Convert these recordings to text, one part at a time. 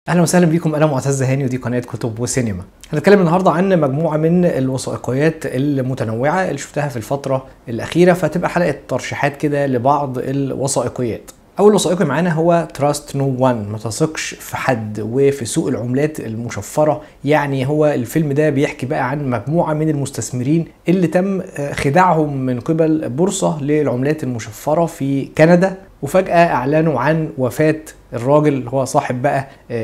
اهلا وسهلا بيكم انا معتز هاني ودي قناه كتب وسينما هنتكلم النهارده عن مجموعه من الوثائقيات المتنوعه اللي شفتها في الفتره الاخيره فتبقى حلقه ترشيحات كده لبعض الوثائقيات اول وثائقي معانا هو تراست نو وان ما تثقش في حد وفي سوق العملات المشفره يعني هو الفيلم ده بيحكي بقى عن مجموعه من المستثمرين اللي تم خداعهم من قبل بورصه للعملات المشفره في كندا وفجاه اعلنوا عن وفاه الراجل اللي هو صاحب بقى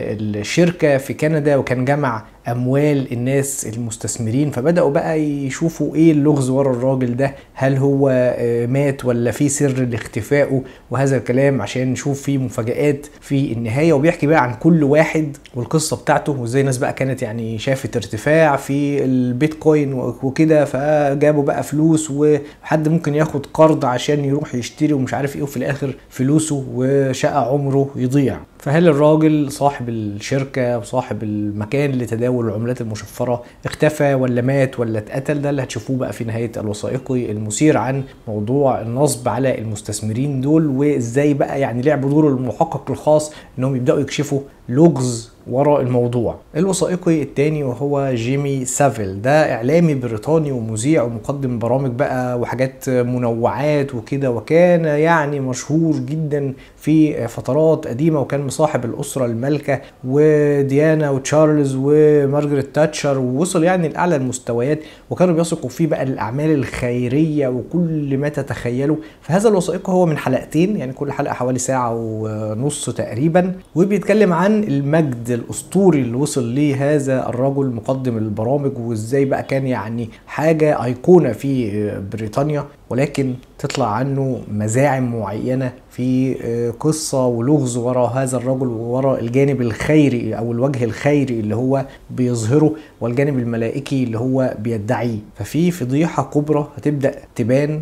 الشركه في كندا وكان جمع اموال الناس المستثمرين فبداوا بقى يشوفوا ايه اللغز ورا الراجل ده هل هو مات ولا في سر لاختفائه وهذا الكلام عشان نشوف فيه مفاجآت في النهايه وبيحكي بقى عن كل واحد والقصه بتاعته وازاي الناس بقى كانت يعني شافت ارتفاع في البيتكوين وكده فجابوا بقى فلوس وحد ممكن ياخد قرض عشان يروح يشتري ومش عارف ايه وفي الاخر فلوسه وشقى عمره يضيع فهل الراجل صاحب الشركة وصاحب المكان لتداول العملات المشفرة اختفى ولا مات ولا اتقتل ده اللي هتشوفوه بقى في نهاية الوثائقي المثير عن موضوع النصب على المستثمرين دول وازاي بقى يعني لعبوا دور المحقق الخاص انهم يبدأوا يكشفوا لغز وراء الموضوع الوثائقي التاني وهو جيمي سافيل ده اعلامي بريطاني ومذيع ومقدم برامج بقى وحاجات منوعات وكده وكان يعني مشهور جدا في فترات قديمه وكان مصاحب الاسره المالكه وديانا وتشارلز ومارجريت تاتشر ووصل يعني لاعلى المستويات وكانوا بيثقوا فيه بقى الاعمال الخيريه وكل ما تتخيلوا فهذا الوثائقي هو من حلقتين يعني كل حلقه حوالي ساعه ونص تقريبا وبيتكلم عن المجد الاسطوري اللي وصل ليه هذا الرجل مقدم البرامج وازاي بقى كان يعني حاجه ايقونه في بريطانيا ولكن تطلع عنه مزاعم معينه في قصه ولغز وراء هذا الرجل وراء الجانب الخيري او الوجه الخيري اللي هو بيظهره والجانب الملائكي اللي هو بيدعيه ففي فضيحه كبرى هتبدا تبان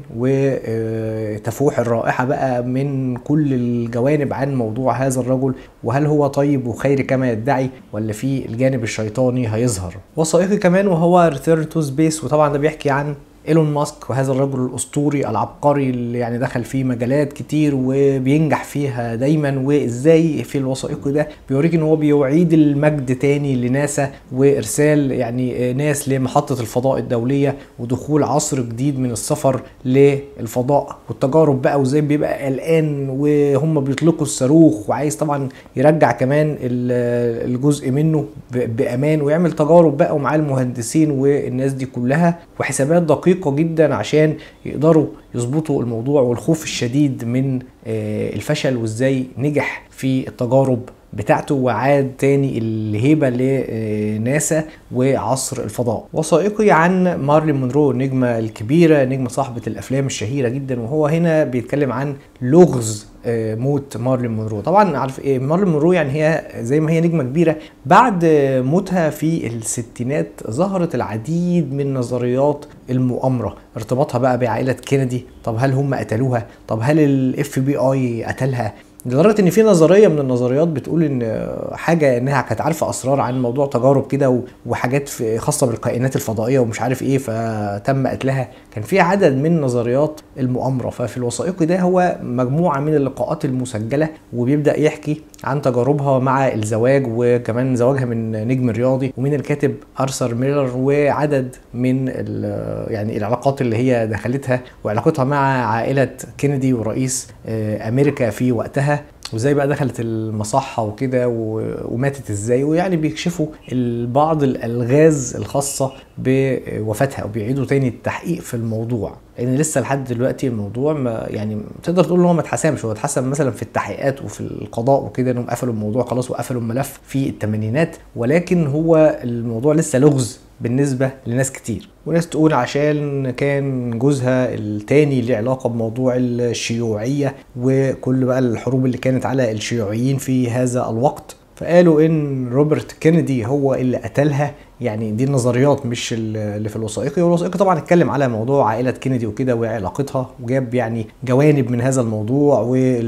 وتفوح الرائحه بقى من كل الجوانب عن موضوع هذا الرجل وهل هو طيب وخيري كما يدعي ولا في الجانب الشيطاني هيظهر وثائقي كمان وهو ريتيرن تو سبيس وطبعا ده بيحكي عن ايلون ماسك وهذا الرجل الاسطوري العبقري اللي يعني دخل فيه مجالات كتير وبينجح فيها دايما وازاي في الوثائقي ده بيوريك ان هو بيعيد المجد تاني لناسا وارسال يعني ناس لمحطه الفضاء الدوليه ودخول عصر جديد من السفر للفضاء والتجارب بقى وازاي بيبقى قلقان وهم بيطلقوا الصاروخ وعايز طبعا يرجع كمان الجزء منه بامان ويعمل تجارب بقى ومعاه المهندسين والناس دي كلها وحسابات دقيقه دقيقه جدا عشان يقدروا يظبطوا الموضوع والخوف الشديد من الفشل وازاي نجح في التجارب بتاعته وعاد تاني الهيبة لناسا وعصر الفضاء وثائقي عن مارلين مونرو النجمة الكبيرة نجمة صاحبة الأفلام الشهيرة جدا وهو هنا بيتكلم عن لغز موت مارلين مونرو طبعا عارف ايه مارلين مونرو يعني هي زي ما هي نجمه كبيره بعد موتها في الستينات ظهرت العديد من نظريات المؤامره ارتباطها بقى بعائله كينيدي طب هل هم قتلوها طب هل الاف بي اي قتلها لدرجه ان في نظريه من النظريات بتقول ان حاجه انها كانت عارفه اسرار عن موضوع تجارب كده وحاجات خاصه بالكائنات الفضائيه ومش عارف ايه فتم قتلها كان في عدد من نظريات المؤامره ففي الوثائقي ده هو مجموعه من اللقاءات المسجله وبيبدا يحكي عن تجاربها مع الزواج وكمان زواجها من نجم رياضي ومن الكاتب ارثر ميلر وعدد من يعني العلاقات اللي هي دخلتها وعلاقتها مع عائله كينيدي ورئيس امريكا في وقتها وازاي بقى دخلت المصحه وكده وماتت ازاي ويعني بيكشفوا بعض الالغاز الخاصه بوفاتها وبيعيدوا تاني التحقيق في الموضوع لان يعني لسه لحد دلوقتي الموضوع ما يعني تقدر تقول ان هو ما اتحسمش هو اتحسم مثلا في التحقيقات وفي القضاء وكده انهم قفلوا الموضوع خلاص وقفلوا الملف في الثمانينات ولكن هو الموضوع لسه لغز بالنسبة لناس كتير وناس تقول عشان كان جوزها التاني ليه علاقة بموضوع الشيوعية وكل بقى الحروب اللي كانت على الشيوعيين في هذا الوقت فقالوا ان روبرت كينيدي هو اللي قتلها يعني دي النظريات مش اللي في الوثائقي والوثائقي طبعا اتكلم على موضوع عائله كينيدي وكده وعلاقتها وجاب يعني جوانب من هذا الموضوع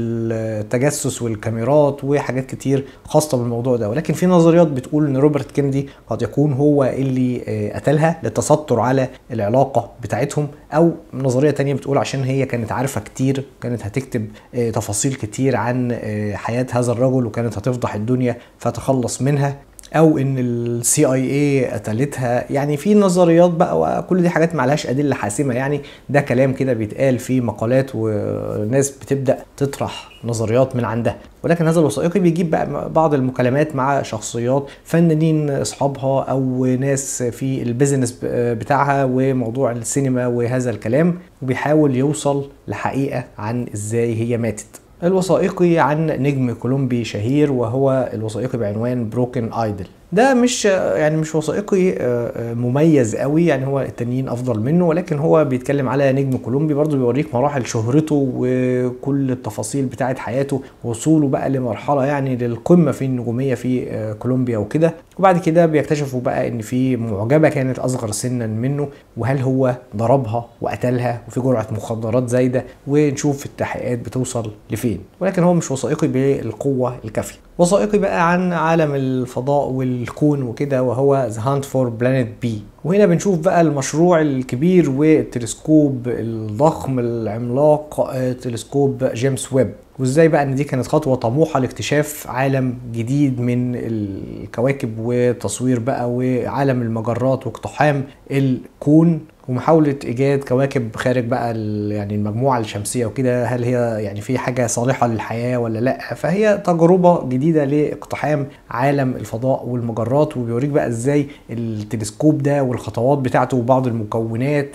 والتجسس والكاميرات وحاجات كتير خاصه بالموضوع ده ولكن في نظريات بتقول ان روبرت كينيدي قد يكون هو اللي قتلها للتستر على العلاقه بتاعتهم او نظريه تانية بتقول عشان هي كانت عارفه كتير كانت هتكتب تفاصيل كتير عن حياه هذا الرجل وكانت هتفضح الدنيا فتخلص منها او ان السي اي اي قتلتها يعني في نظريات بقى وكل دي حاجات معلهاش ادله حاسمه يعني ده كلام كده بيتقال في مقالات وناس بتبدا تطرح نظريات من عندها ولكن هذا الوثائقي بيجيب بقى بعض المكالمات مع شخصيات فنانين اصحابها او ناس في البيزنس بتاعها وموضوع السينما وهذا الكلام وبيحاول يوصل لحقيقه عن ازاي هي ماتت الوثائقي عن نجم كولومبي شهير وهو الوثائقي بعنوان بروكن ايدل ده مش يعني مش وثائقي مميز قوي يعني هو التانيين افضل منه ولكن هو بيتكلم على نجم كولومبي برضه بيوريك مراحل شهرته وكل التفاصيل بتاعه حياته وصوله بقى لمرحله يعني للقمه في النجوميه في كولومبيا وكده وبعد كده بيكتشفوا بقى ان في معجبه كانت اصغر سنا منه وهل هو ضربها وقتلها وفي جرعه مخدرات زايده ونشوف التحقيقات بتوصل لفين ولكن هو مش وثائقي بالقوه الكافيه وثائقي بقى عن عالم الفضاء والكون وكده وهو ذا هانت فور بلانيت بي وهنا بنشوف بقى المشروع الكبير والتلسكوب الضخم العملاق تلسكوب جيمس ويب وازاي بقى ان دي كانت خطوه طموحه لاكتشاف عالم جديد من الكواكب وتصوير بقى وعالم المجرات واقتحام الكون ومحاولة إيجاد كواكب خارج بقى يعني المجموعة الشمسية وكده هل هي يعني في حاجة صالحة للحياة ولا لأ فهي تجربة جديدة لاقتحام عالم الفضاء والمجرات وبيوريك بقى إزاي التلسكوب ده والخطوات بتاعته وبعض المكونات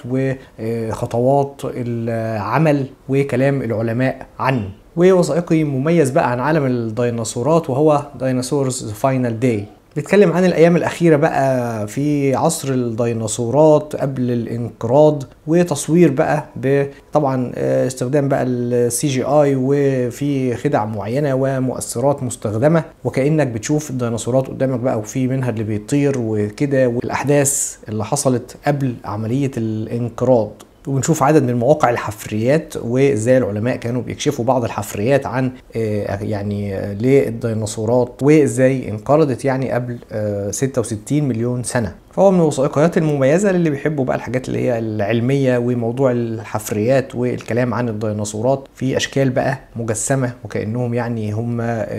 وخطوات العمل وكلام العلماء عنه ووثائقي مميز بقى عن عالم الديناصورات وهو ديناصورز فاينل داي بيتكلم عن الايام الاخيره بقى في عصر الديناصورات قبل الانقراض وتصوير بقى طبعا استخدام بقى السي جي اي وفي خدع معينه ومؤثرات مستخدمه وكانك بتشوف الديناصورات قدامك بقى وفي منها اللي بيطير وكده والاحداث اللي حصلت قبل عمليه الانقراض وبنشوف عدد من مواقع الحفريات وازاي العلماء كانوا بيكشفوا بعض الحفريات عن يعني للديناصورات وازاي انقرضت يعني قبل 66 مليون سنه فهو من الوثائقيات المميزه للي بيحبوا بقى الحاجات اللي هي العلميه وموضوع الحفريات والكلام عن الديناصورات في اشكال بقى مجسمه وكانهم يعني هم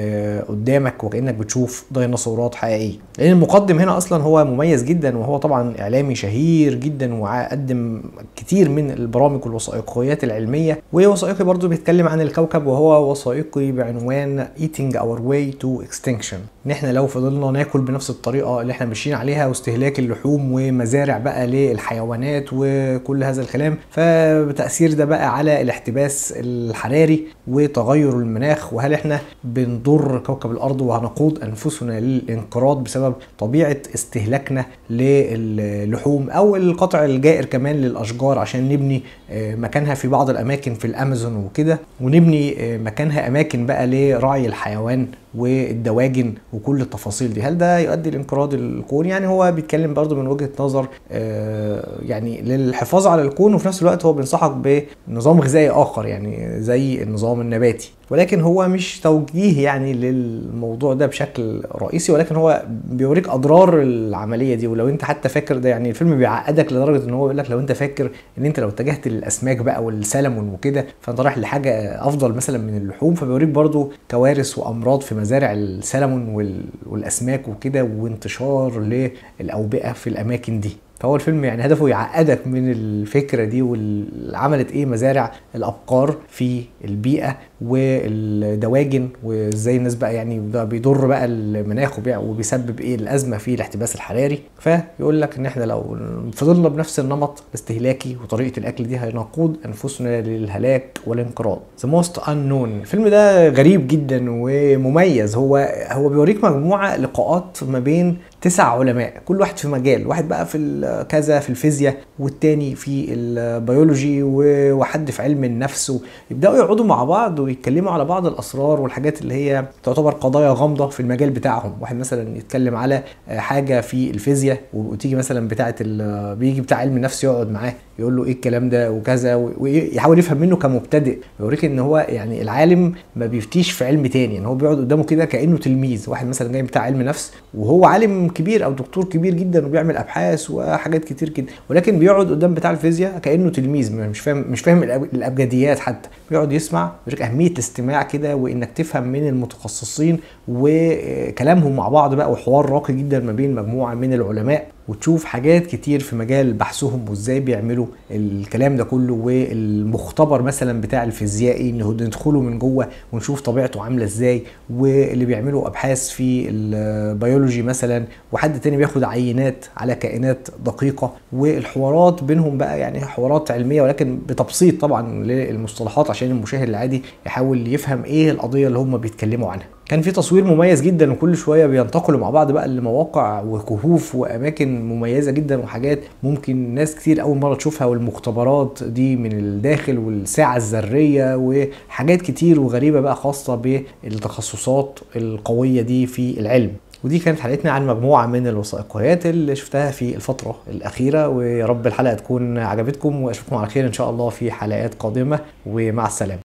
قدامك وكانك بتشوف ديناصورات حقيقيه لان المقدم هنا اصلا هو مميز جدا وهو طبعا اعلامي شهير جدا وقدم كتير من البرامج والوثائقيات العلميه ووثائقي برضو بيتكلم عن الكوكب وهو وثائقي بعنوان Eating Our Way to Extinction ان احنا لو فضلنا ناكل بنفس الطريقه اللي احنا ماشيين عليها واستهلاك اللحوم ومزارع بقى للحيوانات وكل هذا الكلام فبتاثير ده بقى على الاحتباس الحراري وتغير المناخ وهل احنا بنضر كوكب الارض وهنقود انفسنا للانقراض بسبب طبيعه استهلاكنا للحوم او القطع الجائر كمان للاشجار عشان نبني مكانها في بعض الاماكن في الامازون وكده ونبني مكانها اماكن بقى لرعي الحيوان والدواجن وكل التفاصيل دي هل ده يؤدي لانقراض الكون يعني هو بيتكلم برضو من وجهه نظر يعني للحفاظ على الكون وفي نفس الوقت هو بينصحك بنظام غذائي اخر يعني زي النظام النباتي ولكن هو مش توجيه يعني للموضوع ده بشكل رئيسي ولكن هو بيوريك اضرار العمليه دي ولو انت حتى فاكر ده يعني الفيلم بيعقدك لدرجه ان هو يقول لك لو انت فاكر ان انت لو اتجهت للاسماك بقى والسلمون وكده فانت رايح لحاجه افضل مثلا من اللحوم فبيوريك برضو كوارث وامراض في مزارع السلمون والاسماك وكده وانتشار للاوبئه في الاماكن دي فهو الفيلم يعني هدفه يعقدك من الفكره دي وعملت ايه مزارع الابقار في البيئه والدواجن وازاي الناس بقى يعني ده بيضر بقى المناخ وبيسبب ايه الازمه في الاحتباس الحراري فيقول لك ان احنا لو فضلنا بنفس النمط الاستهلاكي وطريقه الاكل دي هنقود انفسنا للهلاك والانقراض ذا موست انون الفيلم ده غريب جدا ومميز هو هو بيوريك مجموعه لقاءات ما بين تسع علماء كل واحد في مجال واحد بقى في ال- كذا في الفيزياء والتاني في البيولوجي و- وحد في علم النفس يبداوا يقعدوا مع بعض ويتكلموا على بعض الاسرار والحاجات اللي هي تعتبر قضايا غامضه في المجال بتاعهم واحد مثلا يتكلم على آه، حاجه في الفيزياء وتيجي مثلا بتاعه ال- بيجي بتاع علم النفس يقعد معاه يقول له ايه الكلام ده وكذا و- ويحاول يفهم منه كمبتدئ يوريك ان هو يعني العالم ما بيفتيش في علم تاني يعني هو بيقعد قدامه كده كانه تلميذ واحد مثلا جاي بتاع علم نفس وهو عالم كبير او دكتور كبير جدا وبيعمل ابحاث وحاجات كتير كده ولكن بيقعد قدام بتاع الفيزياء كانه تلميذ مش فاهم مش فاهم الأب- الابجديات حتى بيقعد يسمع يوريك اهميه الاستماع كده وانك تفهم من المتخصصين وكلامهم مع بعض بقى وحوار راقي جدا ما بين مجموعه من العلماء وتشوف حاجات كتير في مجال بحثهم وازاي بيعملوا الكلام ده كله والمختبر مثلا بتاع الفيزيائي انه ندخله من جوه ونشوف طبيعته عامله ازاي واللي بيعملوا ابحاث في البيولوجي مثلا وحد تاني بياخد عينات على كائنات دقيقه والحوارات بينهم بقى يعني حوارات علميه ولكن بتبسيط طبعا للمصطلحات عشان المشاهد العادي يحاول يفهم ايه القضيه اللي هم بيتكلموا عنها كان في تصوير مميز جدا وكل شويه بينتقلوا مع بعض بقى لمواقع وكهوف واماكن مميزه جدا وحاجات ممكن ناس كتير اول مره تشوفها والمختبرات دي من الداخل والساعه الذريه وحاجات كتير وغريبه بقى خاصه بالتخصصات القويه دي في العلم ودي كانت حلقتنا عن مجموعه من الوثائقيات اللي شفتها في الفتره الاخيره ويا رب الحلقه تكون عجبتكم واشوفكم على خير ان شاء الله في حلقات قادمه ومع السلامه